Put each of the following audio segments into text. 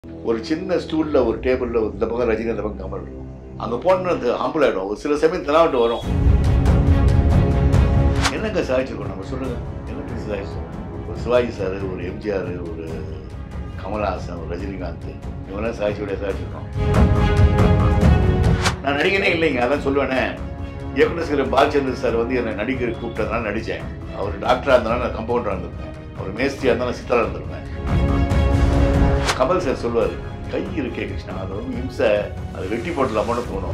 ஒரு சின்ன ஸ்டூல்ல ஒரு டேபிள்ல இந்த பக்கம் ரஜினி இந்த பக்கம் கமல் இருக்கும் அங்க போன அது ஆம்பளை ஆயிடும் ஒரு சில சமயம் தலாவிட்டு வரும் என்னங்க சாதிச்சிருக்கோம் நம்ம சொல்லுங்க என்ன சாதிச்சிருக்கோம் ஒரு சிவாஜி சார் ஒரு எம்ஜிஆர் ஒரு கமல்ஹாசன் ஒரு ரஜினிகாந்த் இவங்கெல்லாம் சாதிச்சோடைய சாதிச்சிருக்கோம் நான் நடிகனே இல்லைங்க அதான் சொல்லுவேனே இயக்குனர் சிற பாலச்சந்தர் சார் வந்து என்னை நடிகர் கூப்பிட்டதுனால நடித்தேன் அவர் டாக்டராக இருந்தாலும் நான் கம்பவுண்டராக இருந்திருப்பேன் அவர் மேஸ்திரியாக இருந்தாலும் சித்தராக இருந்திருப்பேன் கமல் சார் சொல்லுவார் கை இருக்கே கிருஷ்ணா அது வந்து இம்சை அது வெட்டி போட்டலாமோன்னு தோணும்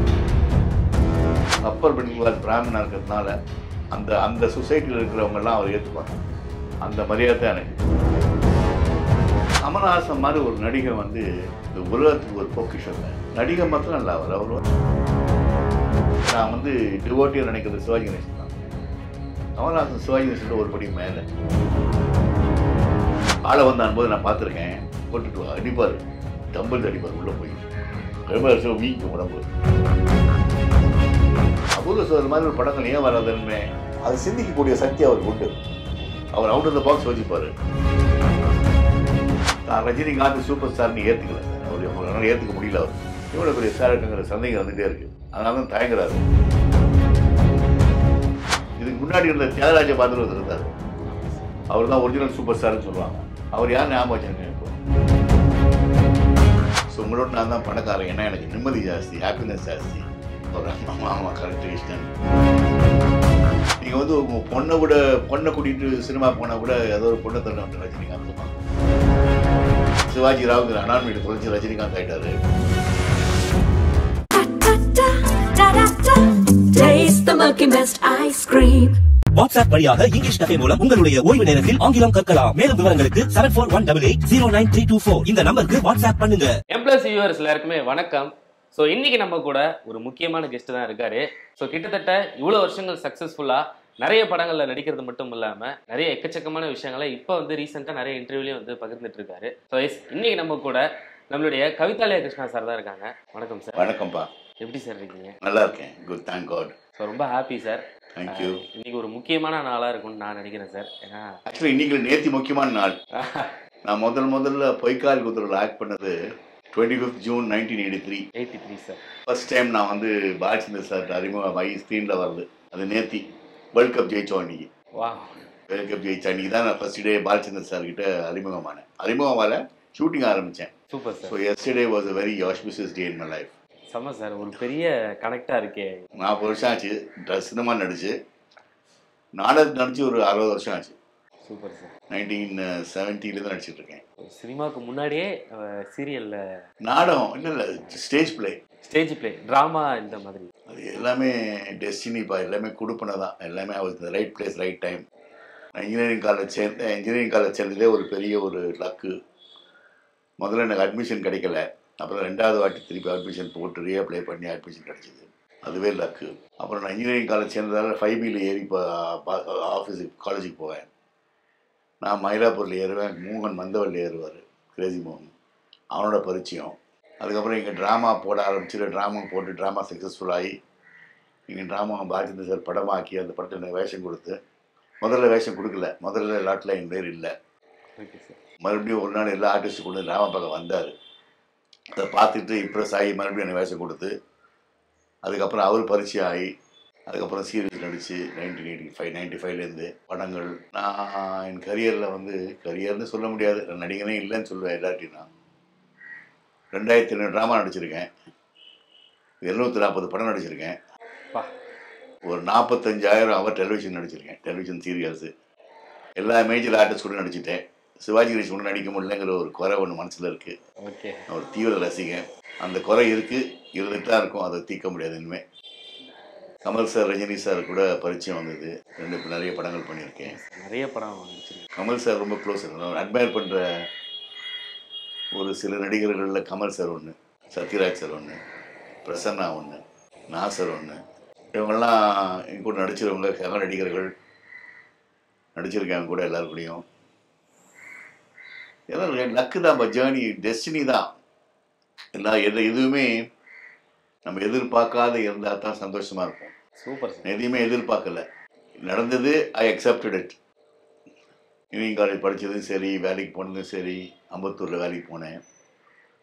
அப்பர் பெண்களால் பிராமணா இருக்கிறதுனால அந்த அந்த சொசைட்டியில் இருக்கிறவங்க எல்லாம் அவர் ஏற்றுப்பாங்க அந்த மரியாதை தான் எனக்கு கமல்ஹாசன் மாதிரி ஒரு நடிகை வந்து இந்த உலகத்துக்கு ஒரு பொக்கிஷம் நடிகை மாத்திரம் இல்லை அவர் அவர் வந்து- நான் வந்து டிவோட்டியாக நினைக்கிறது சிவாஜி கணேசன் தான் கமல்ஹாசன் சிவாஜி கணேசன் ஒரு படி மேலே ஆளை வந்தான் போது நான் பார்த்துருக்கேன் போட்டுட்டு வா, அடிப்பார் டம்பிள் அடிப்பார் உள்ளே போய் ரொம்ப வீக்கும் உடம்பு அபூர்வ சோதர் மாதிரி ஒரு படங்கள் ஏன் வராதுன்னு அது சிந்திக்கக்கூடிய சக்தி அவருக்கு உண்டு அவர் அவுட் ஆஃப் த பாக்ஸ் யோசிப்பார் நான் ரஜினிகாந்த் சூப்பர் ஸ்டார்னு ஏற்றுக்கல அவர் அவரால் ஏற்றுக்க முடியல அவர் இவ்வளோ பெரிய ஸ்டார் இருக்குங்கிற சந்தேகம் வந்துட்டே இருக்கு அதனால தான் தயங்குறாரு இதுக்கு முன்னாடி இருந்த தியாகராஜ பாத்திரம் இருந்தார் அவர் தான் ஒரிஜினல் சூப்பர் ஸ்டார்னு சொல்லுவாங்க அவர் யார் ஞாபகம் வச்சிருக்கேன் இப்போ ஸோ உங்களோட நான் தான் பணக்காரன் ஏன்னா எனக்கு நிம்மதி ஜாஸ்தி ஹாப்பினஸ் ஜாஸ்தி ஒரு ஆமாம் ஆமாம் கரெக்ட் கிருஷ்ணன் நீங்கள் வந்து உங்கள் பொண்ணை கூட பொண்ணை கூட்டிகிட்டு சினிமா போனால் கூட ஏதோ ஒரு பொண்ணை தள்ள வந்து ரஜினிகாந்த் சொல்லுவாங்க சிவாஜி ராவுங்கிற அண்ணான் வீடு தொலைச்சி ரஜினிகாந்த் ஆயிட்டாரு Taste the Milky Mist ice cream. WhatsApp வழியாக இங்கிலீஷ் கஃபே மூலம் உங்களுடைய ஓய்வு நேரத்தில் ஆங்கிலம் கற்கலாம் மேலும் விவரங்களுக்கு seven four one double eight zero nine three two four இந்த நம்பருக்கு வாட்ஸ்அப் பண்ணுங்க எம் பிளஸ் வியூவர்ஸ் எல்லாருக்குமே வணக்கம் ஸோ இன்னைக்கு நம்ம கூட ஒரு முக்கியமான கெஸ்ட் தான் இருக்காரு ஸோ கிட்டத்தட்ட இவ்வளோ வருஷங்கள் சக்ஸஸ்ஃபுல்லாக நிறைய படங்களில் நடிக்கிறது மட்டும் இல்லாமல் நிறைய எக்கச்சக்கமான விஷயங்களை இப்போ வந்து ரீசெண்டாக நிறைய இன்டர்வியூலையும் வந்து பகிர்ந்துட்டு இருக்காரு ஸோ இன்னைக்கு நம்ம கூட நம்மளுடைய கவிதாலயா கிருஷ்ணா சார் தான் இருக்காங்க வணக்கம் சார் வணக்கம்ப்பா எப்படி சார் இருக்கீங்க நல்லா இருக்கேன் குட் தேங்க் காட் ஸோ ரொம்ப ஹாப்பி சார் தேங்க்யூ இன்னைக்கு ஒரு முக்கியமான நாளாக இருக்கும்னு நான் நினைக்கிறேன் சார் ஏன்னா ஆக்சுவலி இன்னைக்கு நேத்தி முக்கியமான நாள் நான் முதல் முதல்ல பொய்க்கால் குதிரையில் ஆக்ட் பண்ணது twenty fifth June nineteen eighty three eighty three sir first time நான் வந்து பாலச்சந்தர் சார் அறிமுகமாகி ஸ்க்ரீனில் வருது அது நேத்தி வேர்ல்ட் கப் ஜெயிச்சோம் அன்னைக்கு வா வேர்ல்ட் கப் ஜெயிச்ச அன்னைக்கு தான் நான் ஃபர்ஸ்ட் டே பாலச்சந்தர் சார் கிட்ட அறிமுகமானேன் அறிமுகமால ஷூட்டிங் ஆரம்பித்தேன் super so sir yesterday was a very auspicious day in my life செம்ம சார் ஒரு பெரிய கனெக்டாக இருக்கே நாற்பது வருஷம் ஆச்சு சினிமா நடிச்சு நாடகம் நடிச்சு ஒரு அறுபது வருஷம் ஆச்சு சூப்பர் சார் நைன்டீன் செவன்ட்டிலேருந்து நடிச்சிட்டு இருக்கேன் சினிமாவுக்கு முன்னாடியே சீரியல்ல நாடகம் இல்லை இல்லை stage play stage play drama இந்த மாதிரி அது எல்லாமே டெஸ்டினிப்பா எல்லாமே கொடுப்பனை தான் எல்லாமே was the right place right time நான் இன்ஜினியரிங் காலேஜ் சேர்ந்தேன் இன்ஜினியரிங் காலேஜ் சேர்ந்ததே ஒரு பெரிய ஒரு லக்கு முதல்ல எனக்கு அட்மிஷன் கிடைக்கல அப்புறம் ரெண்டாவது வாட்டி திருப்பி அட்மிஷன் போட்டு ரீஅப்ளை பண்ணி அட்மிஷன் கிடைச்சிது அதுவே லக்கு அப்புறம் நான் இன்ஜினியரிங் காலேஜ் சேர்ந்ததால ஃபைவ் பியில் ஏறி இப்போ ஆஃபீஸுக்கு காலேஜுக்கு போவேன் நான் மயிலாப்பூரில் ஏறுவேன் மோகன் மந்தவல்ல ஏறுவார் கிரேசி மோகன் அவனோட பரிச்சயம் அதுக்கப்புறம் இங்கே ட்ராமா போட ஆரம்பிச்சு ட்ராமா போட்டு ட்ராமா சக்ஸஸ்ஃபுல் ஆகி இங்கே ட்ராமா பாரதிந்த சார் படமாக்கி அந்த படத்தில் எனக்கு வேஷம் கொடுத்து முதல்ல வேஷம் கொடுக்கல முதல்ல லாட்டில் என் பேர் இல்லை ஓகே சார் மறுபடியும் ஒரு நாள் எல்லா ஆர்டிஸ்ட் கொண்டு ட்ராமா பார்க்க வந்தார் அதை பார்த்துட்டு இம்ப்ரெஸ் ஆகி மறுபடியும் எனக்கு வேஷம் கொடுத்து அதுக்கப்புறம் அவர் பரிச்சயம் ஆகி அதுக்கப்புறம் சீரியஸ் நடித்து நைன்டீன் எயிட்டி ஃபைவ் நைன்டி ஃபைவ்லேருந்து படங்கள் நான் என் கரியரில் வந்து கரியர்னு சொல்ல முடியாது நான் நடிகனே இல்லைன்னு சொல்லுவேன் எல்லார்ட்டையும் நான் ரெண்டாயிரத்தி ரெண்டு ட்ராமா நடிச்சிருக்கேன் எழுநூற்றி நாற்பது படம் நடிச்சிருக்கேன் பா ஒரு நாற்பத்தஞ்சாயிரம் அவர் டெலிவிஷன் நடிச்சிருக்கேன் டெலிவிஷன் சீரியல்ஸு எல்லா மேஜர் ஆர்டிஸ்ட் கூட நடிச்சிட்டேன் சிவாஜி கணேஷ் கூட நடிக்க முடியலங்கிற ஒரு குறை ஒன்று மனசில் இருக்குது ஓகே நான் ஒரு தீவிர ரசிகன் அந்த குறை இருக்குது இருந்துட்டு தான் இருக்கும் அதை தீர்க்க முடியாது இனிமேல் கமல் சார் ரஜினி சார் கூட பரிச்சயம் வந்தது ரெண்டு இப்ப நிறைய படங்கள் பண்ணியிருக்கேன் நிறைய படம் நடிச்சிருக்கேன் நான் கமல் சார் ரொம்ப க்ளோஸ் நான் அட்மையர் பண்ணுற ஒரு சில நடிகர்களில் கமல் சார் ஒன்று சத்யராஜ் சார் ஒன்று பிரசன்னா ஒன்று நாசர் ஒன்று இவங்கெல்லாம் என் கூட நடிச்சிருவங்க சக நடிகர்கள் நடிச்சிருக்காங்க கூட எல்லாரு கூடயும் எல்லாம் லக்கு தான் ஜேர்னி டெஸ்டினி தான் எல்லா எது எதுவுமே நம்ம எதிர்பார்க்காத இருந்தால் தான் சந்தோஷமாக இருக்கும் சூப்பர் சார் நான் எதையுமே எதிர்பார்க்கல நடந்தது I accepted it engineering college படித்ததும் சரி வேலைக்கு போனதும் சரி அம்பத்தூரில் வேலைக்கு போனேன்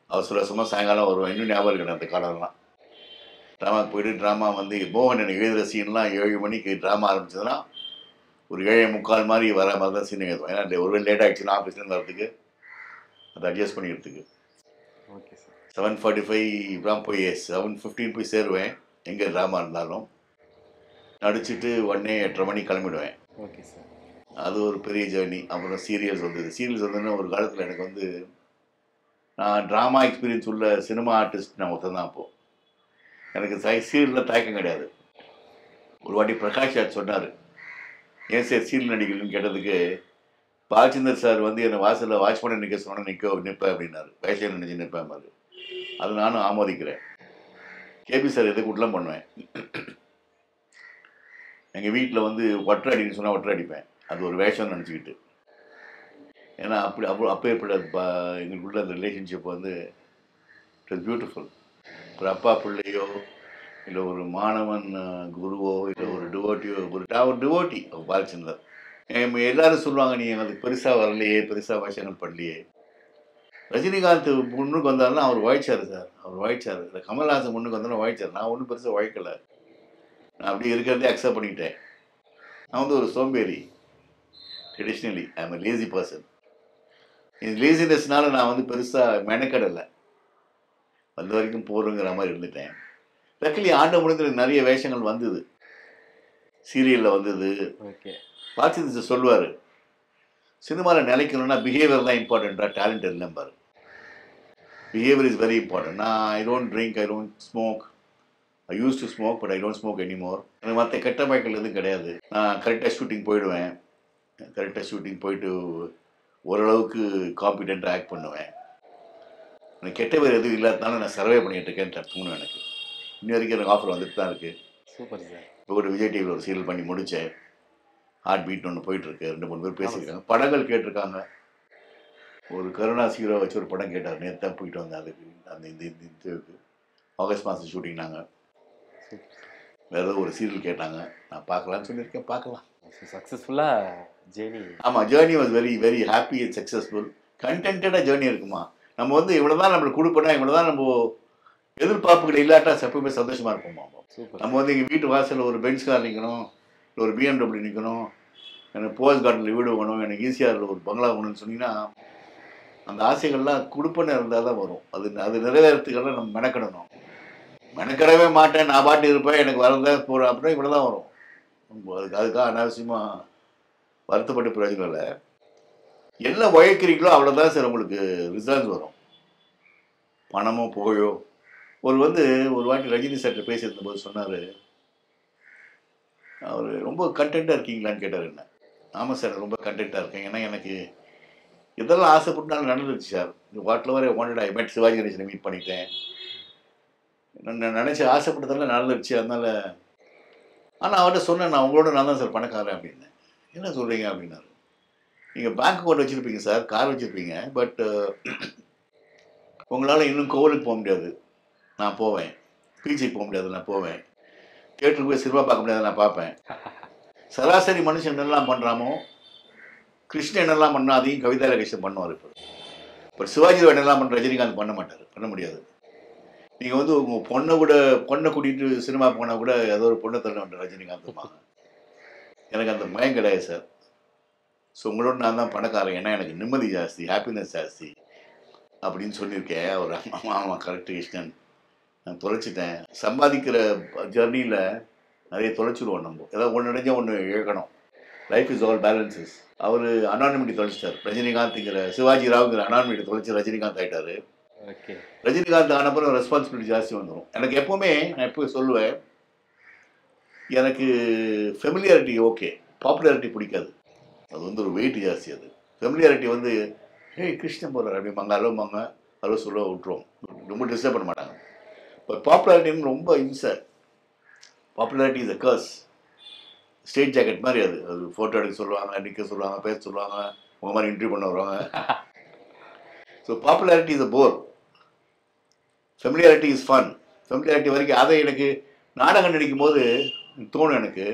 அவசர அவசரமாக சாயங்காலம் வருவேன் இன்னும் ஞாபகம் இருக்கு அந்த காலம்லாம் ட்ராமாக்கு போயிட்டு ட்ராமா வந்து மோகன் எனக்கு எழுதுகிற சீன்லாம் ஏழு மணிக்கு ட்ராமா ஆரம்பிச்சதுன்னா ஒரு ஏழே முக்கால் மாதிரி வர மாதிரி தான் சீன் எழுதுவோம் ஏன்னா ஒருவேளை லேட் ஆகிடுச்சுன்னா ஆஃபீஸ்லேருந்து வரதுக்கு அதை அட்ஜஸ்ட் பண்ணிக்கிறதுக்கு okay sir seven forty five தான் போய் செவன் ஃபிஃப்டீன் போய் சேருவேன் எங்கே ட்ராமா இருந்தாலும் நடிச்சிட்டு உடனே எட்டரை மணிக்கு கிளம்பிடுவேன் ஓகே சார் அது ஒரு பெரிய ஜேர்னி அப்புறம் சீரியல்ஸ் வந்தது சீரியல்ஸ் வந்ததுன்னா ஒரு காலத்தில் எனக்கு வந்து நான் ட்ராமா எக்ஸ்பீரியன்ஸ் உள்ள சினிமா ஆர்டிஸ்ட் நான் ஒருத்தன் தான் அப்போது எனக்கு சீரியலில் தயக்கம் கிடையாது ஒரு வாட்டி பிரகாஷ் ராஜ் சொன்னார் ஏன் சார் சீரியல் நடிக்கிறீங்கன்னு கேட்டதுக்கு பாலச்சந்தர் சார் வந்து என்னை வாசலில் வாட்ச் பண்ண நிற்க சொன்ன நிற்க நிற்பேன் அப்படின்னாரு வேஷம் நினைச்சு நிற்பேன் மாதிரி அது நானும் ஆமோதிக்கிறேன் கேபி சார் எதுக்கு விட்டுலாம் பண்ணுவேன் எங்கள் வீட்டில் வந்து ஒற்றை அடின்னு சொன்னால் ஒற்றை அடிப்பேன் அது ஒரு வேஷம்னு நினச்சிக்கிட்டு ஏன்னா அப்படி அப்போ அப்போ எப்படி அது ப- எங்களுக்குள்ள அந்த ரிலேஷன்ஷிப் வந்து இட் இஸ் பியூட்டிஃபுல் ஒரு அப்பா பிள்ளையோ இல்லை ஒரு மாணவன் அஹ், குருவோ இல்லை ஒரு டிவோட்டியோ ஒரு நான் ஒரு டிவோட்டி பாலச்சந்தர் எம் எல்லாரும் சொல்லுவாங்க நீ அதுக்கு பெருசாக வரலையே பெருசாக வேஷங்கள் பண்ணலையே ரஜினிகாந்த் முன்னுக்கு வந்தாருன்னா அவர் உழைச்சார் சார் அவர் உழைச்சார் இல்லை கமல்ஹாசன் முன்னுக்கு வந்தாலும் உழைச்சார் நான் ஒன்றும் பெருசாக உழைக்கல நான் அப்படி இருக்கிறதே அக்செப்ட் பண்ணிக்கிட்டேன் நான் வந்து ஒரு சோம்பேறி traditionally I'm lazy person இந்த லேசினஸ்னால நான் வந்து பெருசாக மெனக்கடலை வந்த வரைக்கும் போகிறோங்கிற மாதிரி இருந்துட்டேன் லக்கிலி ஆண்டு முடிந்து நிறைய வேஷங்கள் வந்தது சீரியலில் வந்தது ஓகே பார்த்து சொல்லுவார் சினிமாவில் நிலைக்கணும்னா பிஹேவியர் தான் இம்பார்ட்டண்ட்டாக டேலண்ட் இல்லைம்பாரு பிஹேவியர் இஸ் வெரி இம்பார்ட்டன்ட் நான் I don't drink I don't smoke I used to smoke but I don't smoke anymore எனக்கு மற்ற கெட்ட பழக்கங்கள் எதுவும் கிடையாது நான் கரெக்டாக ஷூட்டிங் போயிடுவேன் கரெக்டாக ஷூட்டிங் போயிட்டு ஓரளவுக்கு காம்பிடென்ட்டாக ஆக்ட் பண்ணுவேன் எனக்கு கெட்ட பேர் எதுவும் இல்லாதனால நான் சர்வே பண்ணிட்டு இருக்கேன்னு தோணும் எனக்கு இன்னி வரைக்கும் எனக்கு ஆஃபர் வந்துட்டு தான் இருக்குது சூப்பர் சார் இப்போ கூட விஜய் டிவியில் ஒரு சீரியல் பண்ணி முடித்தேன் ஹார்ட் பீட் ஒன்று போயிட்டுருக்கு ரெண்டு மூணு பேர் பேசியிருக்காங்க படங்கள் கேட்டிருக்காங்க ஒரு கருணா ஹீரோ வச்சு ஒரு படம் கேட்டார் நேற்று தான் போயிட்டு வந்தேன் அதுக்கு அந்த இந்த இந்த இதுக்கு ஆகஸ்ட் மாதம் ஷூட்டிங் நாங்கள் வேறு ஏதோ ஒரு சீரியல் கேட்டாங்க நான் பார்க்கலான்னு சொல்லியிருக்கேன் பார்க்கலாம் சக்ஸஸ்ஃபுல்லாக ஜேர்னி ஆமாம் journey was very very happy and successful கண்டென்டாக ஜேர்னி இருக்குமா நம்ம வந்து இவ்வளோ தான் நம்மளுக்கு கொடுப்போனா இவ்வளோ தான் நம்ம எதிர்பார்ப்புகள் இல்லாட்டா எப்பவுமே சந்தோஷமாக இருப்போமா சூப்பர் நம்ம வந்து எங்கள் வீட்டு வாசலில் ஒரு பென்ஸ் கார் நிற்கணும் இல்லை ஒரு பிஎம்டபிள்யூ நிற்கணும் எனக்கு போஸ்ட் கார்டனில் வீடு வேணும் எனக்கு ஈஸியாக ஒரு பங்களா வேணும்னு சொன்னீங்கன்னா அந்த ஆசைகள்லாம் கொடுப்பன்னு இருந்தால் தான் வரும் அது அது நிறைவேறத்துக்கெல்லாம் நம்ம மெனக்கிடணும் மெனக்கிடவே மாட்டேன் நான் பாட்டு இருப்பேன் எனக்கு வரதா போகிறேன் அப்படின்னா இவ்வளோ தான் வரும் அதுக்கு அதுக்காக அனாவசியமாக வருத்தப்பட்டு பிரயோஜனம் இல்லை என்ன உழைக்கிறீங்களோ அவ்வளோதான் சார் உங்களுக்கு ரிசல்ட்ஸ் வரும் பணமோ புகழோ ஒரு வந்து ஒரு வாட்டி ரஜினி சார்கிட்ட பேசியிருந்த போது சொன்னார் அவர் ரொம்ப கண்டென்ட்டாக இருக்கீங்களான்னு கேட்டார் என்ன ஆமாம் சார் ரொம்ப கண்டென்ட்டாக இருக்கேன் ஏன்னா எனக்கு இதெல்லாம் ஆசைப்பட்டாலும் நடந்துருச்சு சார் வாட்டில் வர வாண்டட் ஐ மெட் சிவாஜி கணேசனை மீட் பண்ணிட்டேன் நான் நினச்சி ஆசைப்பட்டதெல்லாம் நடந்துருச்சு அதனால் ஆனால் அவர்கிட்ட சொன்னேன் நான் உங்களோட நான் தான் சார் பணக்காரன் அப்படின்னு என்ன சொல்கிறீங்க அப்படின்னாரு நீங்கள் பேங்க் அக்கௌண்ட் வச்சுருப்பீங்க சார் கார் வச்சுருப்பீங்க பட் உங்களால் இன்னும் கோவிலுக்கு போக முடியாது நான் போவேன் பீச்சுக்கு போக முடியாது நான் போவேன் தியேட்டருக்கு போய் சினிமா பார்க்க முடியாது நான் பார்ப்பேன் சராசரி மனுஷன் என்னெல்லாம் பண்ணுறாமோ கிருஷ்ணன் என்னெல்லாம் பண்ணா அதையும் கவிதா லகேஷன் பண்ணுவார் இப்போ இப்போ சிவாஜி என்னெல்லாம் பண்ணுற ரஜினிகாந்த் பண்ண மாட்டார் பண்ண முடியாது நீங்கள் வந்து உங்கள் பொண்ணை கூட பொண்ணை கூட்டிகிட்டு சினிமா போனால் கூட ஏதோ ஒரு பொண்ணை தள்ள வேண்டாம் ரஜினிகாந்த் எனக்கு அந்த பயம் கிடையாது சார் ஸோ உங்களோட நான் தான் பணக்காரன் ஏன்னா எனக்கு நிம்மதி ஜாஸ்தி ஹாப்பினஸ் ஜாஸ்தி அப்படின்னு சொல்லியிருக்கேன் அவர் ஆமாம் ஆமாம் கரெக்ட் கிருஷ்ணன் நான் தொலைச்சிட்டேன் சம்பாதிக்கிற ஜர்னியில் நிறைய தொலைச்சிடுவோம் நம்ம ஏதாவது ஒன்று நினைஞ்சா ஒன்று இழக்கணும் லைஃப் இஸ் ஆல் பேலன்சஸ் அவர் அனானிமிட்டி தொலைச்சிட்டார் ரஜினிகாந்த்ங்கிற சிவாஜி ராவுங்கிற அனானிமிட்டி தொலைச்சி ரஜினிகாந்த் ஆகிட்டாரு ஓகே ரஜினிகாந்த் ஆனப்பறம் ரெஸ்பான்சிபிலிட்டி ஜாஸ்தி வந்துடும் எனக்கு எப்போவுமே நான் எப்போ சொல்லுவேன் எனக்கு ஃபெமிலியாரிட்டி ஓகே பாப்புலாரிட்டி பிடிக்காது அது வந்து ஒரு வெயிட் ஜாஸ்தி அது ஃபெமிலியாரிட்டி வந்து ஏய் கிருஷ்ணன் போகிறார் அப்படிம்பாங்க அலோமாங்க அலோ சொல்ல விட்டுருவோம் ரொம்ப டிஸ்டர்ப் பண்ண மாட்டாங்க இப்போ பாப்புலாரிட்டின்னு ரொம்ப இம்சை popularity is a curse straitjacket மாதிரி அது அது ஃபோட்டோ எடுக்க சொல்லுவாங்க நிற்க சொல்லுவாங்க பேச சொல்லுவாங்க உங்க மாதிரி இன்டர்வியூ பண்ண வருவாங்க so popularity is a bore familiarity is fun familiarity வரைக்கும் அதை எனக்கு நாடகம் நடிக்கும் போது தோணும் எனக்கு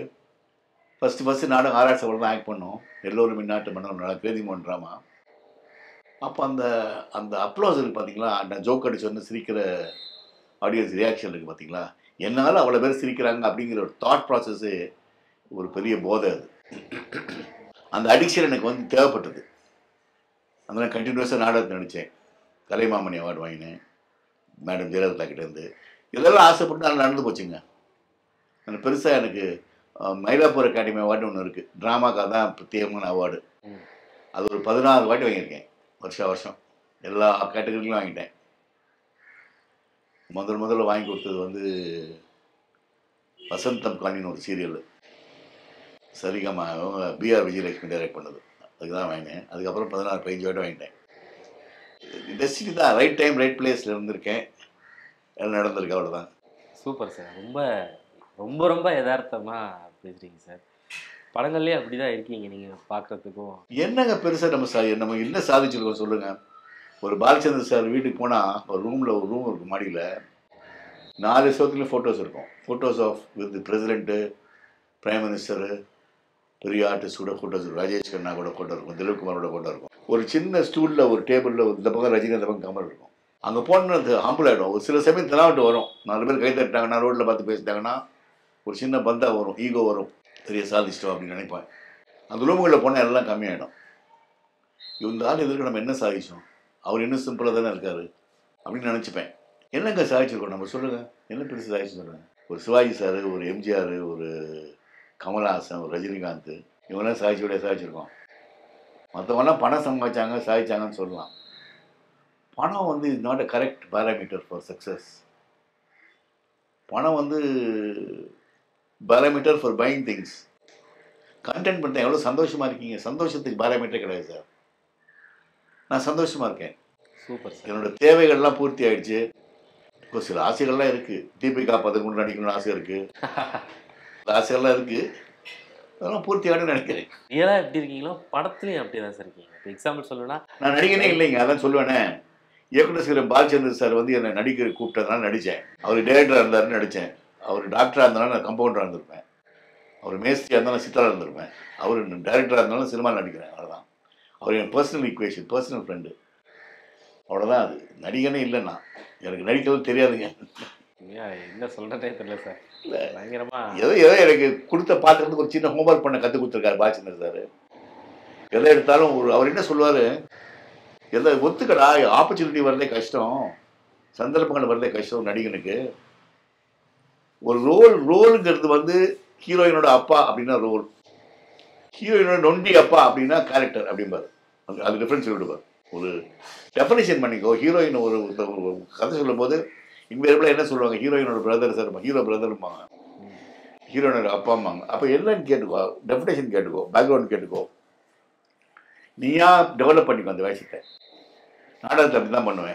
ஃபஸ்ட்டு ஃபஸ்ட்டு நாடகம் ஆர்ஆர் சபையில் தான் ஆக்ட் பண்ணோம் எல்லோரும் மின்னாட்டு மன்னர் கிரேதி மோகன் ட்ராமா அப்போ அந்த அந்த அப்ளோஸ் இருக்கு பார்த்தீங்களா நான் ஜோக் அடிச்சு வந்து சிரிக்கிற ஆடியன்ஸ் ரியாக்ஷன் இருக்குது பார்த்தீங்களா என்னால் அவ்வளோ பேர் சிரிக்கிறாங்க அப்படிங்கிற ஒரு தாட் ப்ராசஸ்ஸு ஒரு பெரிய போதை அது அந்த அடிக்ஷன் எனக்கு வந்து தேவைப்பட்டது அதனால் கண்டினியூஸாக நாடகத்தை நடித்தேன் கலைமாமணி அவார்டு வாங்கினேன் மேடம் ஜெயலலிதா கிட்டேருந்து இதெல்லாம் ஆசைப்பட்டு நான் நடந்து போச்சுங்க எனக்கு பெருசாக எனக்கு அஹ், மயிலாப்பூர் அகாடமி அவார்டு ஒன்று இருக்குது ட்ராமாக்காக தான் பிரத்யேகமான அவார்டு ம். அது ஒரு பதினாறு வாட்டி வாங்கியிருக்கேன் வருஷா வருஷம் எல்லா கேட்டகரிலையும் வாங்கிட்டேன் முதல் முதல்ல வாங்கி கொடுத்தது வந்து வசந்தம் காணின்னு ஒரு சீரியல் சரிகமா அவங்க பிஆர் விஜயலட்சுமி டைரக்ட் பண்ணது அதுக்கு தான் வாங்கினேன் அதுக்கப்புறம் பதினாறு பதினஞ்சு வாட்டி வாங்கிட்டேன் டெஸ்டினி தான் ரைட் டைம் ரைட் பிளேஸில் இருந்திருக்கேன் எல்லாம் நடந்திருக்கு அவ்வளோதான் சூப்பர் சார் ரொம்ப ரொம்ப ரொம்ப யதார்த்தமா பேசுறீங்க சார் படங்கள்லயே அப்படிதான் இருக்கீங்க நீங்க பார்க்கறதுக்கும் என்னங்க பெருசாக நம்ம சா நம்ம என்ன சாதிச்சிருக்கோம் சொல்லுங்கள் ஒரு பாலச்சந்திர சார் வீட்டுக்கு போனால் ஒரு ரூமில் ஒரு ரூம் இருக்கும் மாடியில் நாலு சோத்துலேயும் ஃபோட்டோஸ் இருக்கும் photos of with president prime minister பெரிய ஆர்டிஸ்டோட ஃபோட்டோஸ் இருக்கும் ராஜேஷ் கண்ணா கூட ஃபோட்டோ இருக்கும் திலீப் குமாரோட ஃபோட்டோ இருக்கும் ஒரு சின்ன ஸ்டூலில் ஒரு டேபிளில் இந்த பக்கம் ரஜினி அந்த பக்கம் கமல் இருக்கும் அங்கே போனது ஹம்பிள் ஆகிடும் ஒரு சில சமயம் தலாவட்டு வரும் நாலு பேர் கை தட்டாங்கன்னா ரோட்டில் பார்த்து பேசிட்டாங்கன்னா ஒரு சின்ன பந்தா வரும் ஈகோ வரும் பெரிய சாதிச்சிட்டோம் அப்படின்னு நினைப்பேன் அந்த ரூமுகளில் போனால் எல்லாம் கம்மியாயிடும் இந்த ஆள் எதிர்க்க நம்ம என்ன சாதிச்சோம் அவர் இன்னும் சிம்பிளாக தானே இருக்காரு அப்படின்னு நினச்சிப்பேன் என்னங்க சாதிச்சிருக்கோம் நம்ம சொல்லுங்கள் என்ன பெருசு சாதிச்சு சொல்லுங்கள் ஒரு சிவாஜி சார் ஒரு எம்ஜிஆர் ஒரு கமல்ஹாசன் ஒரு ரஜினிகாந்த் இவங்கெல்லாம் சாதிச்சு விட சாதிச்சிருக்கோம் மற்றவங்கலாம் பணம் சம்பாதிச்சாங்க சாதிச்சாங்கன்னு சொல்லலாம் பணம் வந்து is not a correct parameter for success பணம் வந்து parameter for buying things content பண்ணிட்டேன் எவ்வளோ சந்தோஷமாக இருக்கீங்க சந்தோஷத்துக்கு பேராமீட்டரே கிடையாது சார் நான் சந்தோஷமாக இருக்கேன் சூப்பர் சார் என்னோட தேவைகள்லாம் பூர்த்தி ஆயிடுச்சு இப்போ சில ஆசைகள்லாம் இருக்குது தீபிகா பதிமூணு நடிக்கணும்னு ஆசை இருக்குது இந்த ஆசைகள்லாம் இருக்குது அதெல்லாம் பூர்த்தி ஆகணும்னு நினைக்கிறேன் ரியலா எப்படி இருக்கீங்களோ படத்துலயும் அப்படிதான் சார் இருக்கீங்க இப்போ எக்ஸாம்பிள் சொல்லணும்னா நான் நடிகனே இல்லைங்க அதான் சொல்லுவேனே இயக்குனர் சில பாலச்சந்திர சார் வந்து என்னை நடிக்க கூப்பிட்டதுனால நடித்தேன் அவர் டேரக்டராக இருந்தாருன்னு நடித்தேன் அவர் டாக்டராக இருந்தாலும் நான் கம்பவுண்டராக இருந்திருப்பேன் அவர் மேஸ்திரியாக இருந்தாலும் சித்தராக இருந்திருப்பேன் அவர் டேரக்டராக இருந்தாலும் சினிமா நடிக்கிறேன் அவ்வளோதான் அவர் என் பர்சனல் ஈக்குவேஷன் பர்சனல் ஃப்ரெண்டு அவ்வளோதான் அது நடிகனே இல்லைண்ணா எனக்கு நடிக்கவும் தெரியாதுங்க ஏன் என்ன சொல்றதே தெரியல சார் இல்ல. பயங்கரமா ஏதோ ஏதோ எனக்கு கொடுத்த பாத்திரத்துக்கு ஒரு சின்ன ஹோம்ஒர்க் பண்ண கற்றுக் கொடுத்துருக்காரு பாலச்சந்தர் சார் எதை எடுத்தாலும் ஒரு அவர் என்ன சொல்லுவார் எதை ஒத்துக்கடா ஆப்பர்ச்சுனிட்டி வரதே கஷ்டம் சந்தர்ப்பங்கள் வரதே கஷ்டம் நடிகனுக்கு ஒரு ரோல் ரோலுங்கிறது வந்து ஹீரோயினோட அப்பா அப்படின்னா ரோல் ஹீரோயினோட நொண்டி அப்பா அப்படின்னா கேரக்டர் அப்படிம்பாரு அது அது டிஃப்ரென்ஸ் விடுவார் ஒரு டெஃபனிஷன் பண்ணிக்கோ ஹீரோயின் ஒரு ஒரு- ஒரு கதை சொல்லும்போது இன்வேரபிளாக என்ன சொல்லுவாங்க ஹீரோயினோட பிரதர் சார் ஹீரோ பிரதர்ம்பாங்க ஹீரோயினோட அப்பா அம்மாங்க அப்போ என்னன்னு கேட்டுக்கோ டெஃபினேஷன் கேட்டுக்கோ பேக்ரவுண்ட் கேட்டுக்கோ நீயா டெவலப் பண்ணிக்கோ அந்த வேஷத்தை நாடகத்தை அப்படி தான் பண்ணுவேன்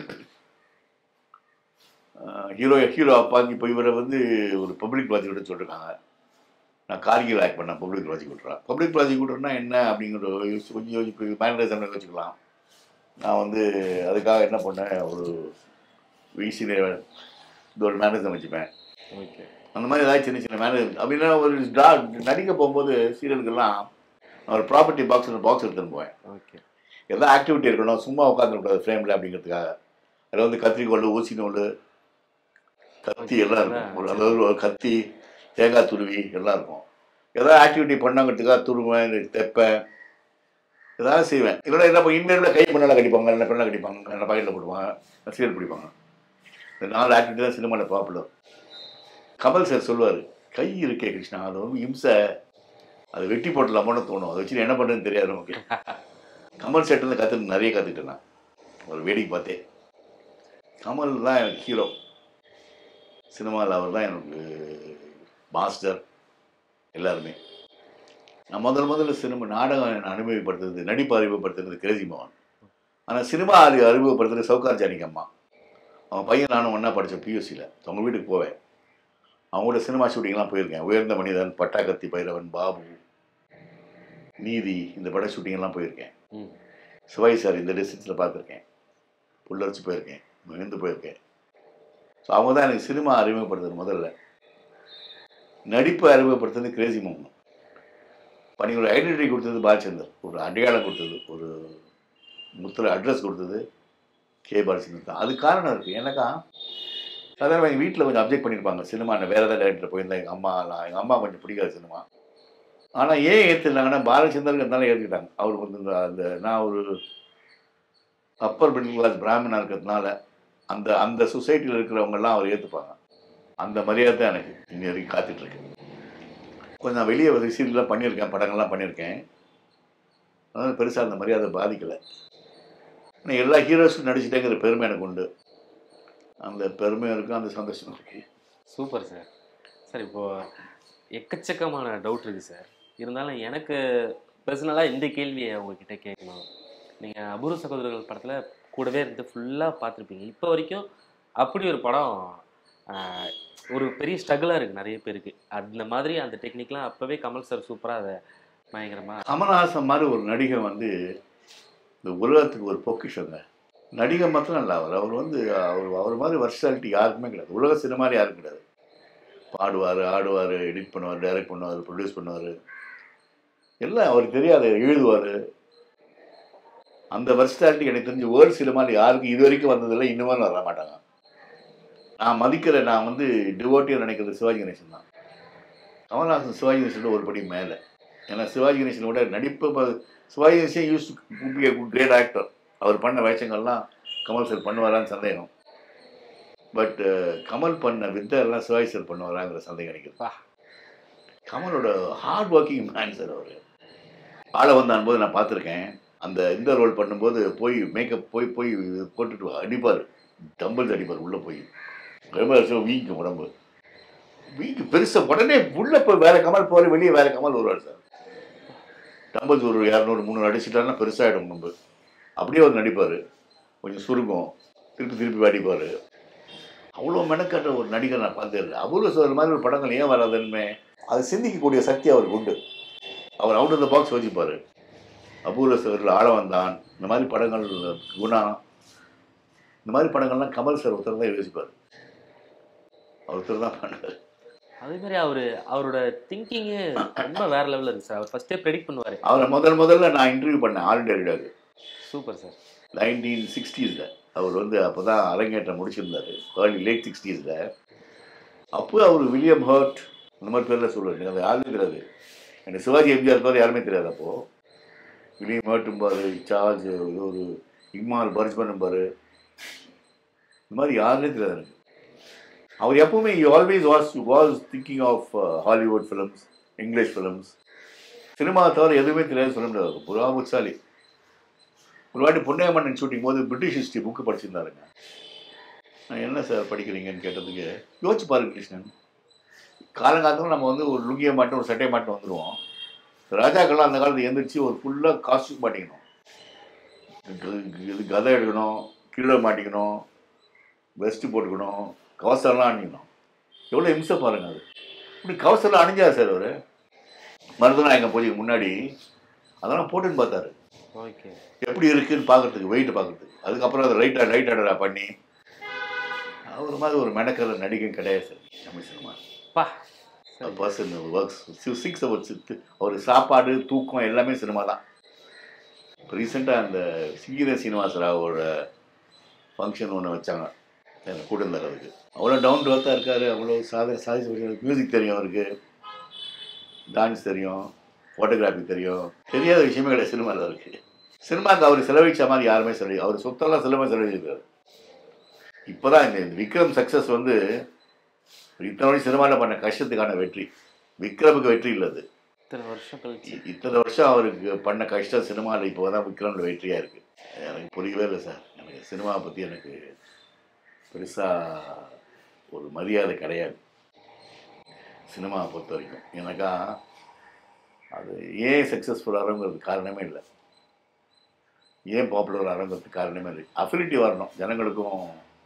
ஹீரோ ஹீரோ அப்பாங்க இப்போ இவரை வந்து ஒரு பப்ளிக் ப்ராசிக்யூட்டர் சொல்லியிருக்காங்க நான் கார்கில் ஆக்ட் பண்ணேன் பப்ளிக் ப்ராசிக்யூட்டராக பப்ளிக் ப்ராசிக்யூட்டர்னா என்ன அப்படிங்கிற யோசி- கொஞ்சம் யோசிச்சு மேனரிசம் வச்சுக்கலாம் நான் வந்து அதுக்காக என்ன பண்ணேன் ஒரு விசி ஒரு மேனரிசம் வச்சுப்பேன் ஓகே அந்த மாதிரி ஏதாவது சின்ன சின்ன மேனேஜ் அப்படின்னா ஒரு டா நடிக்க போகும்போது சீரியலுக்கெல்லாம் நான் ஒரு ப்ராப்பர்ட்டி பாக்ஸ் பாக்ஸ் எடுத்துன்னு போவேன் ஓகே எதாவது ஆக்டிவிட்டி இருக்கணும் சும்மா உட்காந்துருக்கூடாது ஃப்ரேமில் அப்படிங்கிறதுக்காக அதில் வந்து கத்திரிக்கோல் ஊசி நூல் கத்தி எல்லாம் இருக்கும் ஒரு அதாவது ஒரு கத்தி தேங்காய் துருவி எல்லாம் இருக்கும் ஏதாவது ஆக்டிவிட்டி பண்ணாங்கிறதுக்காக துருவேன் தைப்பேன் ஏதாவது செய்வேன் இல்லைன்னா என்ன இன்மேல கை பண்ணலாம் கடிப்பாங்க இல்லை பெண்ணாக கடிப்பாங்க இல்லை பாக்கெட்டில் போடுவாங்க சீரியல் பிடிப்பாங்க இந்த நாலு ஆக்டிவிட்டி தான் சினிமாவில் பாப்புலர் கமல் சார் சொல்லுவார் கை இருக்கே கிருஷ்ணா அது வந்து இம்சை அதை வெட்டி போட்டலாமோன்னு தோணும் அதை வச்சு என்ன பண்ணுறதுன்னு தெரியாது நமக்கு கமல் செட்டில் கற்று நிறைய கற்றுக்கிட்டேன் நான் ஒரு வேடிக்கை பார்த்தேன் கமல் தான் எனக்கு ஹீரோ சினிமாவில் அவர் தான் எனக்கு மாஸ்டர் எல்லாருமே நான் முதல் முதல்ல சினிமா நாடகம் என்னை அனுபவப்படுத்துறது நடிப்பு அறிமுகப்படுத்துறது கிரேசி மோகன் ஆனால் சினிமா அறி அறிமுகப்படுத்துறது சவுகார் ஜானிக்கு அம்மா அவன் பையன் நானும் ஒன்றா படித்தேன் பியூசியில் அவங்க வீட்டுக்கு போவேன் அவங்களோட சினிமா ஷூட்டிங்லாம் போயிருக்கேன் உயர்ந்த மனிதன் பட்டாக்கத்தி பைரவன் பாபு நீதி இந்த பட ஷூட்டிங்லாம் போயிருக்கேன் ம் சிவாஜி சார் இந்த டிஸ்டன்ஸில் பார்த்துருக்கேன் புல்லரிச்சு போயிருக்கேன் மிகுந்து போயிருக்கேன் ஸோ அவங்க தான் எனக்கு சினிமா அறிமுகப்படுத்துறது முதல்ல நடிப்பு அறிமுகப்படுத்துறது கிரேசி மோகன் பணி ஒரு ஐடென்டிட்டி கொடுத்தது பாலச்சந்தர் ஒரு அடையாளம் கொடுத்தது ஒரு முத்துல அட்ரஸ் கொடுத்தது கே பாலச்சந்திரன் தான் அது காரணம் இருக்குது எனக்கா சாதாரண எங்கள் வீட்டில் கொஞ்சம் அப்ஜெக்ட் பண்ணியிருப்பாங்க சினிமா வேறு ஏதாவது டேரக்டர் போயிருந்தேன் எங்கள் அம்மாலாம் எங்கள் அம்மா கொஞ்சம் பிடிக்காது சினிமா ஆனால் ஏன் ஏற்றுனாங்கன்னா பாலச்சந்திரன் இருந்தாலும் ஏற்றுக்கிட்டாங்க அவர் வந்து இந்த அந்த நான் ஒரு அப்பர் மிடில் கிளாஸ் பிராமணாக இருக்கிறதுனால அந்த அந்த சொசைட்டியில் இருக்கிறவங்கெல்லாம் அவர் ஏற்றுப்பாங்க அந்த மரியாதை தான் எனக்கு இன்னி வரைக்கும் காத்துட்ருக்கு கொஞ்சம் நான் வெளியே ஒரு சீரியல்லாம் பண்ணியிருக்கேன் படங்கள்லாம் பண்ணியிருக்கேன் அதனால பெருசாக அந்த மரியாதை பாதிக்கலை ஆனால் எல்லா ஹீரோஸும் நடிச்சிட்டேங்கிற பெருமை எனக்கு உண்டு அந்த பெருமையும் இருக்கும் அந்த சந்தோஷம் இருக்கு சூப்பர் சார் சார் இப்போ எக்கச்சக்கமான டவுட் இருக்கு சார் இருந்தாலும் எனக்கு பர்சனலாக இந்த கேள்வியை உங்ககிட்ட கேட்கணும் நீங்கள் அபூர்வ சகோதரர்கள் படத்தில் கூடவே இருந்து ஃபுல்லாக பார்த்துருப்பீங்க இப்போ வரைக்கும் அப்படி ஒரு படம் ஆஹ், ஒரு பெரிய ஸ்ட்ரகிளாக இருக்குது நிறைய பேருக்கு அந்த மாதிரி அந்த டெக்னிக்லாம் அப்போவே கமல் சார் சூப்பராக அதை பயங்கரமாக கமல்ஹாசன் மாதிரி ஒரு நடிகை வந்து இந்த உலகத்துக்கு ஒரு பொக்கிஷங்க நடிகை மாத்திரம் இல்லை அவர் அவர் வந்து அவர் அவர் மாதிரி வர்ஷாலிட்டி யாருக்குமே கிடையாது உலக சினிமாவில் யாருக்கும் கிடையாது பாடுவார் ஆடுவார் எடிட் பண்ணுவார் டைரக்ட் பண்ணுவார் ப்ரொடியூஸ் பண்ணுவார் எல்லாம் அவருக்கு தெரியாது எழுதுவார் அந்த வர்ஷாலிட்டி எனக்கு தெரிஞ்சு வேர்ல்டு சினிமாவில் யாருக்கும் இது வரைக்கும் வந்ததில்லை இன்னுமே வர மாட்டாங்க நான் மதிக்கிற நான் வந்து டிவோட்டியாக நினைக்கிறது சிவாஜி கணேசன் தான் கமல்ஹாசன் சிவாஜி கணேசன் ஒரு படி மேலே ஏன்னா சிவாஜி கணேசன் விட நடிப்பு ப- Sivaji Ganesan use be great actor அவர் பண்ண வேஷங்கள்லாம் கமல் சார் பண்ணுவாரான்னு சந்தேகம் பட் கமல் பண்ண வித்தை எல்லாம் சிவாஜி சார் பண்ணுவாராங்கிற சந்தேகம் கிடைக்குது வா. கமலோட hard working man super sir ஆள வந்தான் போது நான் பார்த்துருக்கேன் அந்த இந்த ரோல் பண்ணும்போது போய் மேக்கப் போய் போய் போட்டுட்டு அடிப்பார் டம்பிள்ஸ் அடிப்பார் உள்ளே போய் ரொம்ப வருஷம் வீங்கும் உடம்பு வீக்கு பெருசாக உடனே உள்ளே போய் வேற கமல் போகிற வெளியே வேற கமல் வருவார் சார் டம்பிள்ஸ் ஒரு இரநூறு முந்நூறு அடிச்சிட்டாருன்னா பெருசாகிடும் நம்ம அப்படியே அவர் நடிப்பார் கொஞ்சம் சுருங்கும் திருப்பி திருப்பி அடிப்பார் அவ்வளோ மெனக்கட்ட ஒரு நடிகர் நான் பார்த்ததில்லை அபூர்வ சோதர் மாதிரி ஒரு படங்கள் ஏன் வராதுன்னு அது சிந்திக்கக்கூடிய சக்தி அவருக்கு உண்டு அவர் அவுட் ஆஃப் த பாக்ஸ் யோசிப்பார் அபூர்வ சோதரில் ஆழ வந்தான் இந்த மாதிரி படங்கள் குணா இந்த மாதிரி படங்கள்லாம் கமல் சார் ஒருத்தர் தான் யோசிப்பார் அவர் ஒருத்தர் தான் பண்ணார் அதே மாதிரி அவர் அவரோட திங்கிங்கே ரொம்ப வேற லெவலில் இருக்கு சார் அவர் ஃபஸ்ட்டே ப்ரெடிக்ட் பண்ணுவார் அவரை முதல் முதல்ல நான் இன்டர்வியூ பண்ணேன் ஆல் இண்டியா ரேடியோக்கு சூப்பர் சார் நைன்டீன் சிக்ஸ்டீஸில் அவர் வந்து அப்போ தான் அரங்கேற்றம் முடிச்சிருந்தார் ஏர்லி லேட் சிக்ஸ்டீஸில் அப்போ அவர் வில்லியம் ஹர்ட் இந்த மாதிரி பேரில் சொல்லுவார் எனக்கு அது யாருமே தெரியாது எனக்கு சிவாஜி எம்ஜிஆர் தவிர யாருமே தெரியாது அப்போது வில்லியம் ஹர்ட்டும்பார் சார்ஜ் இது ஒரு இக்மால் பர்ஜ்மன்பார் இந்த மாதிரி யாருமே தெரியாது எனக்கு அவர் எப்பவுமே always was was thinking of Hollywood films English films cinema தவிர எதுவுமே தெரியாது சொல்ல முடியாது புறா புட்சாலி ஒரு வாட்டி பொன்னைய மன்னன் ஷூட்டிங் போது பிரிட்டிஷ் ஹிஸ்ட்ரி புக்கு படிச்சிருந்தாருங்க நான் என்ன சார் படிக்கிறீங்கன்னு கேட்டதுக்கு யோசிச்சு பாருங்க கிருஷ்ணன் காலங்காலத்தில் நம்ம வந்து ஒரு லுங்கியை மாட்டோம் ஒரு சட்டையை மாட்டோம் வந்துடுவோம் ராஜாக்கள்லாம் அந்த காலத்தில் எந்திரிச்சு ஒரு ஃபுல்லாக காஸ்டியூம் மாட்டிக்கணும் க- இது கதை எடுக்கணும் கீழே மாட்டிக்கணும் வெஸ்ட்டு போட்டுக்கணும் கவசம்லாம் அணிக்கணும் எவ்வளோ இம்சை பாருங்க அது இப்படி கவசம்லாம் அணிஞ்சார் சார் அவர் மருதநாயகம் பூஜைக்கு முன்னாடி அதெல்லாம் போட்டுன்னு பார்த்தாரு ஓகே எப்படி இருக்குன்னு பார்க்கறதுக்கு வெயிட் பார்க்கறதுக்கு அதுக்கப்புறம் அதை ரைட் ரைட் ஆர்டராக பண்ணி அவர் மாதிரி ஒரு மெனக்கல நடிகை கிடையாது சார் தமிழ் சினிமா பா பர்சன் ஒர்க்ஸ் சிக்ஸ் ஹவர்ஸ் அவர் சாப்பாடு தூக்கம் எல்லாமே சினிமா தான் இப்போ ரீசெண்டாக அந்த சீர சீனிவாச ராவோட ஃபங்க்ஷன் ஒன்று வச்சாங்க எனக்கு கூட இருந்தார் அதுக்கு அவ்வளோ டவுன் டு ஒர்த்தாக இருக்கார் அவ்வளோ சாத சாதிச்சு மியூசிக் தெரியும் அவருக்கு டான்ஸ் தெரியும் ஃபோட்டோகிராஃபி தெரியும் தெரியாத விஷயமே கிடையாது சினிமாவில் அவருக்கு சினிமாவுக்கு அவர் செலவழிச்ச மாதிரி யாருமே செலவு அவர் சொத்தெல்லாம் செலவாக செலவழிச்சிருக்காரு இப்போ தான் இந்த இந்த விக்ரம் சக்ஸஸ் வந்து இத்தனை வழி சினிமாவில் பண்ண கஷ்டத்துக்கான வெற்றி விக்ரமுக்கு வெற்றி இல்லை அது இத்தனை வருஷம் கழிச்சு இ- இத்தனை வருஷம் அவருக்கு பண்ண கஷ்டம் சினிமாவில் இப்போ தான் விக்ரமில் வெற்றியாக இருக்குது எனக்கு புரியவே இல்லை சார் எனக்கு சினிமாவை பற்றி எனக்கு பெருசாக ஒரு மரியாதை கிடையாது சினிமாவை பொறுத்த வரைக்கும் எனக்கா அது ஏன் சக்ஸஸ்ஃபுல் ஆகிறோங்கிறது காரணமே இல்லை ஏன் பாப்புலர் ஆகிறோங்கிறது காரணமே இல்லை அஃபிலிட்டி வரணும் ஜனங்களுக்கும்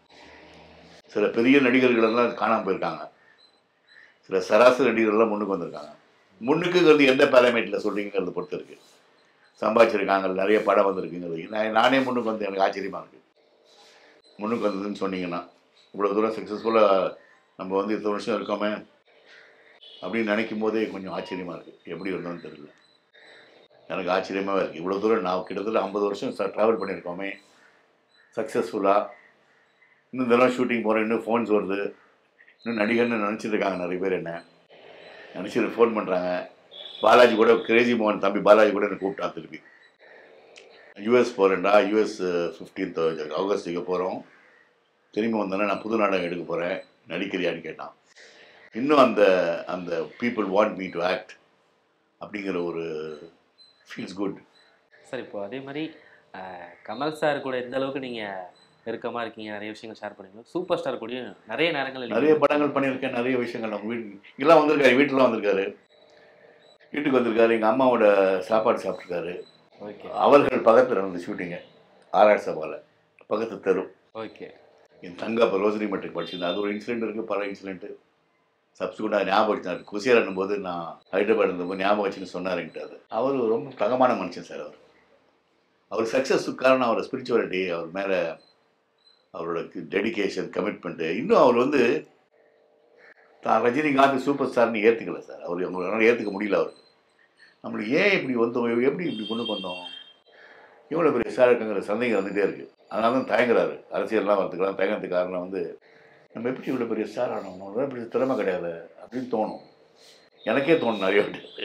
சில பெரிய நடிகர்கள் எல்லாம் காணாமல் போயிருக்காங்க சில சராசரி நடிகர்கள்லாம் முன்னுக்கு வந்திருக்காங்க முன்னுக்குங்கிறது எந்த பேராமீட்டரில் சொல்கிறீங்கிறத பொறுத்து இருக்கு சம்பாதிச்சிருக்காங்க நிறைய படம் வந்திருக்குங்கிறது நான் நானே முன்னுக்கு வந்து எனக்கு ஆச்சரியமாக இருக்குது முன்னுக்கு வந்ததுன்னு சொன்னீங்கன்னா இவ்வளோ தூரம் சக்ஸஸ்ஃபுல்லாக நம்ம வந்து இத்தனை வருஷம் இருக்கோமே அப்படின்னு நினைக்கும் போதே கொஞ்சம் ஆச்சரியமாக இருக்குது எப்படி இருந்தோம்னு தெரியல எனக்கு ஆச்சரியமாகவே இருக்குது இவ்வளோ தூரம் நான் கிட்டத்தட்ட ஐம்பது வருஷம் ட்ராவல் பண்ணியிருக்கோமே சக்ஸஸ்ஃபுல்லாக இன்னும் தினம் ஷூட்டிங் போகிறேன் இன்னும் ஃபோன்ஸ் வருது இன்னும் நடிகர்னு நினச்சிட்டு இருக்காங்க நிறைய பேர் என்ன நினச்சிட்டு ஃபோன் பண்ணுறாங்க பாலாஜி கூட கிரேசி மோகன் தம்பி பாலாஜி கூட எனக்கு கூப்பிட்டான் திருப்பி யூஎஸ் போகிறேன்டா யூஎஸ் ஃபிஃப்டீன்த் ஆகஸ்ட்டுக்கு போகிறோம் திரும்பி வந்தோன்னே நான் புது நாடகம் எடுக்க போகிறேன் நடிக்கிறியான்னு கேட்டான் இன்னும் அந்த அந்த people want me to act அப்படிங்கிற ஒரு ஃபீல்ஸ் குட் சார் இப்போ அதே மாதிரி அஹ், கமல் சார் கூட எந்த அளவுக்கு நீங்க நெருக்கமா இருக்கீங்க நிறைய விஷயங்கள் ஷேர் பண்ணுவீங்க சூப்பர் ஸ்டார் கூட நிறைய நேரங்கள் நிறைய படங்கள் பண்ணியிருக்கேன் நிறைய விஷயங்கள் அவங்க வீட்டு இங்கெல்லாம் வந்திருக்காரு வீட்டிலாம் வந்திருக்காரு வீட்டுக்கு வந்திருக்காரு எங்கள் அம்மாவோட சாப்பாடு சாப்பிட்ருக்காரு ஓகே அவர்கள் பக்கத்தில் நடந்த ஷூட்டிங்கு ஆர்ஆர் சபாவில் பக்கத்து தெரு ஓகே என் தங்க அப்போ ரோசரி மெட்ரிக் படிச்சிருந்தேன் அது ஒரு இன்சிடென்ட் இருக்குது பல இன்சிடென்ட்டு சப்ஸ்டியூட்டாக ஞாபகம் வச்சினார் குசியார் போது நான் ஹைதராபாத் இருந்தபோது ஞாபகம் வச்சுன்னு சொன்னார் என்கிட்ட அது அவர் ரொம்ப தகமான மனுஷன் சார் அவர் அவர் சக்ஸஸுக்கு காரணம் அவர் ஸ்பிரிச்சுவாலிட்டி அவர் மேலே அவரோட டெடிகேஷன் கமிட்மெண்ட்டு இன்னும் அவர் வந்து தான் ரஜினிகாந்த் சூப்பர் ஸ்டார்னு ஏற்றுக்கல சார் அவர் அவங்களால ஏற்றுக்க முடியல அவர் நம்மளுக்கு ஏன் இப்படி வந்தோம் எப்படி இப்படி கொண்டு வந்தோம் இவ்வளோ பெரிய ஸ்டார் இருக்குங்கிற சந்தேகம் வந்துகிட்டே இருக்குது அதனால தான் தயங்குறாரு அரசியல்லாம் வரதுக்கெல்லாம் தயங்குறதுக்கு காரணம் வந்து நம்ம எப்படி இவ்வளோ பெரிய ஸ்டார் ஆனோம் நம்மளால இப்படி திறமை கிடையாது அப்படின்னு தோணும் எனக்கே தோணும் நிறைய வாட்டி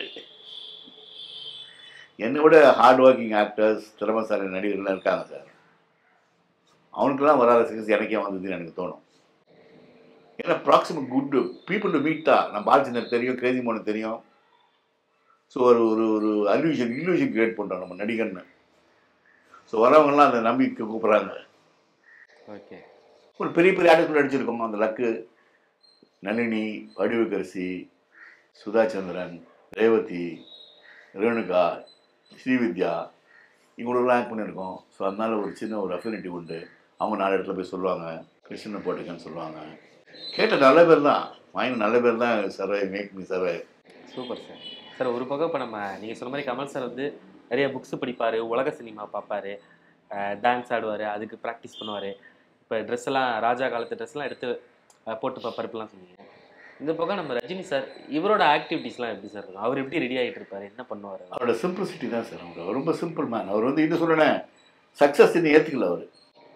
என்னை விட ஹார்ட் ஒர்க்கிங் ஆக்டர்ஸ் திறமைசாலி நடிகர்கள்லாம் இருக்காங்க சார் அவனுக்கெல்லாம் வராத சக்ஸஸ் எனக்கே வந்ததுன்னு எனக்கு தோணும் ஏன்னா proximate good people to meet தான் நம்ம பாலச்சந்தர் தெரியும் கிரேசி மோகன் தெரியும் ஸோ ஒரு ஒரு ஒரு அல்யூஷன் இல்லூஷன் கிரியேட் பண்ணுறோம் நம்ம நடிகர்னு ஸோ வரவங்கலாம் அந்த நம்பிக்கை கூப்பிட்றாங்க ஓகே ஒரு பெரிய பெரிய ஆட்டுக்குள்ள நடிச்சிருக்கோம் அந்த லக்கு நளினி வடிவுக்கரசி சுதா சந்திரன் ரேவதி ரேணுகா ஸ்ரீவித்யா இவங்களெல்லாம் ஆக்ட் பண்ணியிருக்கோம் ஸோ அதனால ஒரு சின்ன ஒரு அஃபினிட்டி உண்டு அவங்க நாலு இடத்துல போய் சொல்லுவாங்க கிருஷ்ணனை போட்டுக்கன்னு சொல்லுவாங்க கேட்ட நல்ல பேர் தான் வாங்கின நல்ல பேர் தான் survive make me survive super sir sir ஒரு பக்கம் இப்போ நம்ம நீங்கள் சொன்ன மாதிரி கமல் சார் வந்து நிறைய புக்ஸ் படிப்பார் உலக சினிமா பார்ப்பாரு டான்ஸ் ஆடுவார் அதுக்கு ப்ராக்டிஸ் பண்ணுவார் இப்போ ட்ரெஸ் எல்லாம் ராஜா காலத்து ட்ரெஸ் எல்லாம் எடுத்து அஹ், போட்டு பார்ப்பாருப்பெல்லாம் சொன்னீங்க இந்த பக்கம் நம்ம ரஜினி சார் இவரோட ஆக்டிவிட்டீஸ்லாம் எப்படி சார் இருக்கும் அவர் எப்படி ரெடி ஆகிட்டு இருப்பாரு என்ன பண்ணுவார் அவரோட சிம்பிளிசிட்டி தான் சார் அவர் ரொம்ப சிம்பிள் மேன் அவர் வந்து இன்னும் சொல்லுனேன் சக்ஸஸ் இன்னும் ஏற்றுக்கல அவர்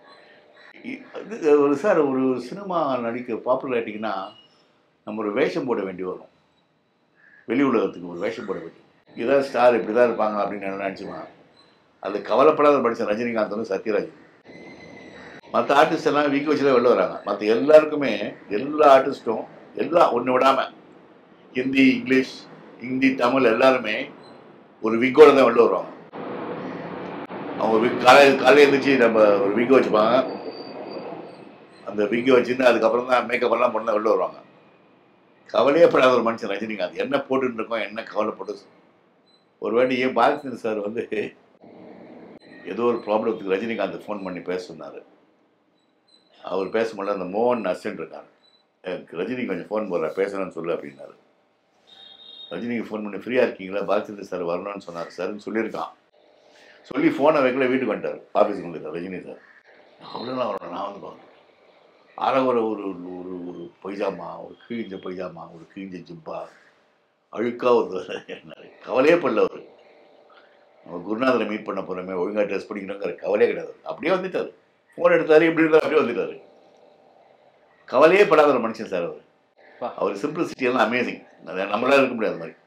இது ஒரு சார் ஒரு சினிமா நடிக்க பாப்புலர் நம்ம ஒரு வேஷம் போட வேண்டி வரும் வெளி உலகத்துக்கு ஒரு வேஷம் போட வேண்டி இதான் ஸ்டார் இப்படி தான் இருப்பாங்க அப்படின்னு நான் நினச்சிக்குவேன் அது கவலைப்படாத படித்த ரஜினிகாந்த் வந்து சத்யராஜ் மற்ற ஆர்டிஸ்ட் எல்லாம் வீக் வச்சு தான் வெளில வராங்க மற்ற எல்லாருக்குமே எல்லா ஆர்டிஸ்ட்டும் எல்லாம் ஒன்று விடாமல் ஹிந்தி இங்கிலீஷ் ஹிந்தி தமிழ் எல்லாருமே ஒரு விக்கோட தான் வெளில வருவாங்க அவங்க விக் காலையில் காலையில் எழுந்திரிச்சு நம்ம ஒரு விக்கு வச்சுப்பாங்க அந்த விக்கு வச்சுன்னு அதுக்கப்புறம் தான் மேக்கப் எல்லாம் பண்ண வெளில வருவாங்க கவலையே படாத ஒரு மனுஷன் ரஜினிகாந்த் என்ன போட்டுன்னு இருக்கோம் என்ன கவலைப்பட்டு ஒரு வாட்டி ஏன் பாலச்சந்திரன் சார் வந்து ஏதோ ஒரு ப்ராப்ளத்துக்கு ரஜினிகாந்த் ஃபோன் பண்ணி பேச சொன்னார் அவர் பேசும்போது அந்த மோகன் அசிஸ்டன்ட் இருக்காங்க எனக்கு ரஜினி கொஞ்சம் ஃபோன் போடுறேன் பேசணும்னு சொல்லு அப்படின்னாரு ரஜினிக்கு ஃபோன் பண்ணி ஃப்ரீயாக இருக்கீங்களா பாலச்சந்திரன் சார் வரணும்னு சொன்னார் சார்னு சொல்லியிருக்கான் சொல்லி ஃபோனை வைக்கல வீட்டுக்கு வந்துட்டார் ஆஃபீஸுக்கு வந்துட்டார் ரஜினி சார் அவ்வளோலாம் வரணும் நான் வந்து பார்க்கணும் அரை ஒரு ஒரு ஒரு ஒரு பைஜாமா ஒரு கிழிஞ்ச பைஜாமா ஒரு கிழிஞ்ச ஜிப்பா அழுக்கா ஒரு கவலையே படல அவர் நம்ம குருநாதரை மீட் பண்ண போகிறோமே ஒழுங்காக ட்ரெஸ் பண்ணிக்கணுங்கிற கவலையே கிடையாது அப்படியே வந்துட்டார் ஃபோன் எடுத்தாரு இப்படி இருந்தார் அப்படியே வந்துட்டாரு கவலையே படாத ஒரு மனுஷன் சார் அவர் வா. அவர் சிம்பிளிசிட்டி எல்லாம் அமேசிங் நம்மளால இருக்க முடியாது அது மாதிரி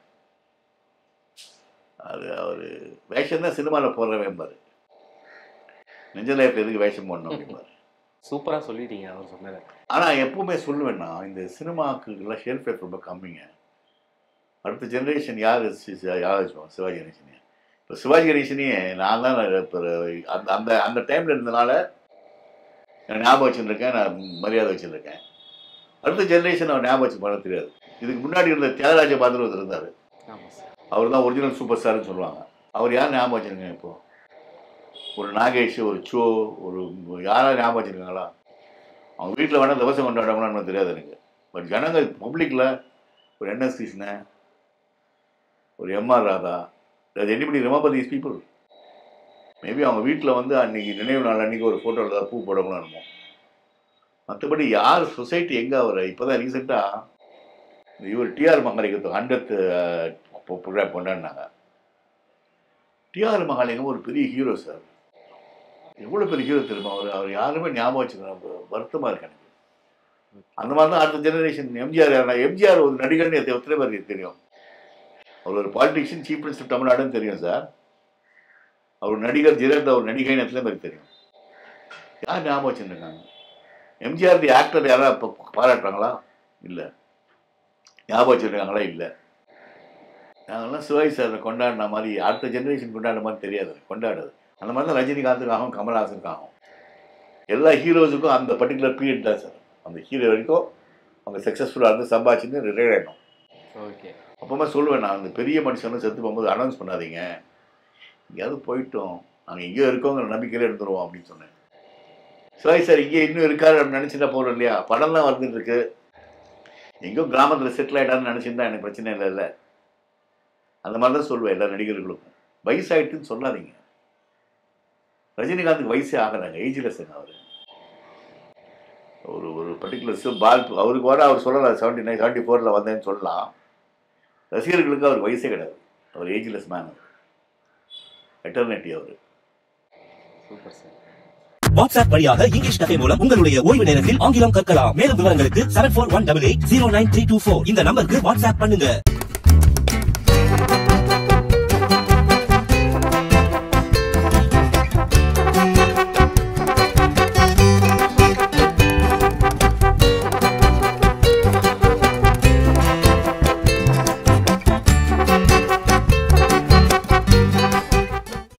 அது அவர் வேஷம் தான் சினிமாவில் போடுறவன் பாரு நெஞ்ச லைஃப் எதுக்கு வேஷம் போடணும் அப்படிம்பாரு சூப்பராக சொல்லிட்டீங்க அவர் சொன்னதை ஆனால் எப்பவுமே சொல்லுவேன்னா இந்த சினிமாக்குலாம் ஷெல்ஃப் லைஃப் ரொம்ப கம்மிங்க அடுத்த ஜென்ரேஷன் யார் சி- யார் வச்சுக்கோங்க சிவாஜி கணேசனே இப்போ சிவாஜி கணேசனே நான் தான் இப்போ அந்த அந்த அந்த டைமில் இருந்தனால நான் ஞாபகம் வச்சுருக்கேன் நான் மரியாதை வச்சுருக்கேன் அடுத்த ஜென்ரேஷன் அவர் ஞாபகம் வச்சு பண்ண தெரியாது இதுக்கு முன்னாடி இருந்த தியாகராஜ பாத்திரம் ஒருத்தர் இருந்தார் ஆமாம் சார் அவர் தான் ஒரிஜினல் சூப்பர் ஸ்டார்னு சொல்லுவாங்க அவர் யார் ஞாபகம் வச்சுருக்கேன் இப்போ ஒரு நாகேஷ் ஒரு சோ ஒரு யாராவது ஞாபகம் வச்சுருக்காங்களா அவங்க வீட்டில் வேணால் தவசம் கொண்டாடுறாங்களான்னு எனக்கு தெரியாது எனக்கு பட் ஜனங்க பப்ளிக்கில் ஒரு என்எஸ் கிருஷ்ணன் ஒரு எம்ஆர் ராதா அது anybody remember these people maybe அவங்க வீட்டில் வந்து அன்னைக்கு நினைவு நாள் அன்னைக்கு ஒரு ஃபோட்டோ ஏதாவது பூ போடணும்னு இருக்கும் மற்றபடி யார் சொசைட்டி எங்கே அவர் இப்போ தான் ரீசெண்டாக இவர் டிஆர் மங்கரிக்கு ஹண்ட்ரட் ப்ரோக்ராம் கொண்டாடினாங்க டிஆர் மகாலிங்கம் ஒரு பெரிய ஹீரோ சார் எவ்வளோ பெரிய ஹீரோ தெரியுமா அவர் அவர் யாருமே ஞாபகம் வச்சுக்கணும் வருத்தமாக இருக்கு எனக்கு அந்த மாதிரி தான் அடுத்த ஜெனரேஷன் எம்ஜிஆர் யாருன்னா எம்ஜிஆர் ஒரு நடிகர்னு எத்தனை எத்தனை பேருக்கு தெரியும் அவர் ஒரு பாலிட்டிஷியன் சீஃப் மினிஸ்டர் தமிழ்நாடுன்னு தெரியும் சார் அவர் நடிகர் ஜெயலலிதா ஒரு நடிகைன்னு எத்தனை பேருக்கு தெரியும் யார் ஞாபகம் வச்சுருக்காங்க எம்ஜிஆர் ஆக்டர் யாராவது இப்போ பாராட்டுறாங்களா இல்லை ஞாபகம் வச்சுருக்காங்களா இல்லை நாங்கள்லாம் சிவாஜி சார் கொண்டாடின மாதிரி அடுத்த ஜெனரேஷன் கொண்டாடின மாதிரி தெரியாது கொண்டாடுறது அந்த மாதிரி தான் ரஜினிகாந்துக்காகவும் கமல்ஹாசனுக்காகவும் எல்லா ஹீரோஸுக்கும் அந்த பர்டிகுலர் பீரியட் தான் சார் அந்த ஹீரோ வரைக்கும் அவங்க சக்ஸஸ்ஃபுல்லாக இருந்து சம்பாதிச்சுன்னு ரிட்டையர் ஆகிடும் ஓகே அப்போமா சொல்லுவேன் நான் அந்த பெரிய மனுஷனும் செத்து போகும்போது அனௌன்ஸ் பண்ணாதீங்க எங்கேயாவது போயிட்டோம் நாங்கள் எங்கேயோ இருக்கோங்கிற நம்பிக்கையில இருந்துருவோம் அப்படின்னு சொன்னேன் சிவாஜி சார் இங்கே இன்னும் இருக்காரு அப்படின்னு நினச்சிட்டா போகிறோம் இல்லையா படம்லாம் வந்துட்டு இருக்கு எங்கேயோ கிராமத்தில் செட்டில் ஆகிட்டான்னு நினச்சிருந்தா எனக்கு பிரச்சனை இல்லை இல்லை அந்த மாதிரி தான் சொல்லுவேன் எல்லா நடிகர்களுக்கும் வயசாயிட்டுன்னு சொல்லாதீங்க ரஜினிகாந்துக்கு வயசே ஆகிறாங்க ஏஜ்லெஸ்ங்க அவர் ஒரு ஒரு பர்டிகுலர் பால் அவருக்கு வர அவர் சொல்லலாம் செவன்டி நைன் செவன்டி ஃபோரில் வந்தேன்னு சொல்லலாம் ரசிகர்களுக்கு அவர் வயசே கிடையாது அவர் ஏஜ்லெஸ் மேன் எட்டர்னிட்டி அவர் சூப்பர் சார் வாட்ஸ்அப் வழியாக இங்கிலீஷ் கதை மூலம் உங்களுடைய ஓய்வு நேரத்தில் ஆங்கிலம் கற்கலாம் மேலும் விவரங்களுக்கு seven four one double eight zero nine three two four இந்த நம்பருக்கு வாட்ஸ்அப் பண்ணுங்க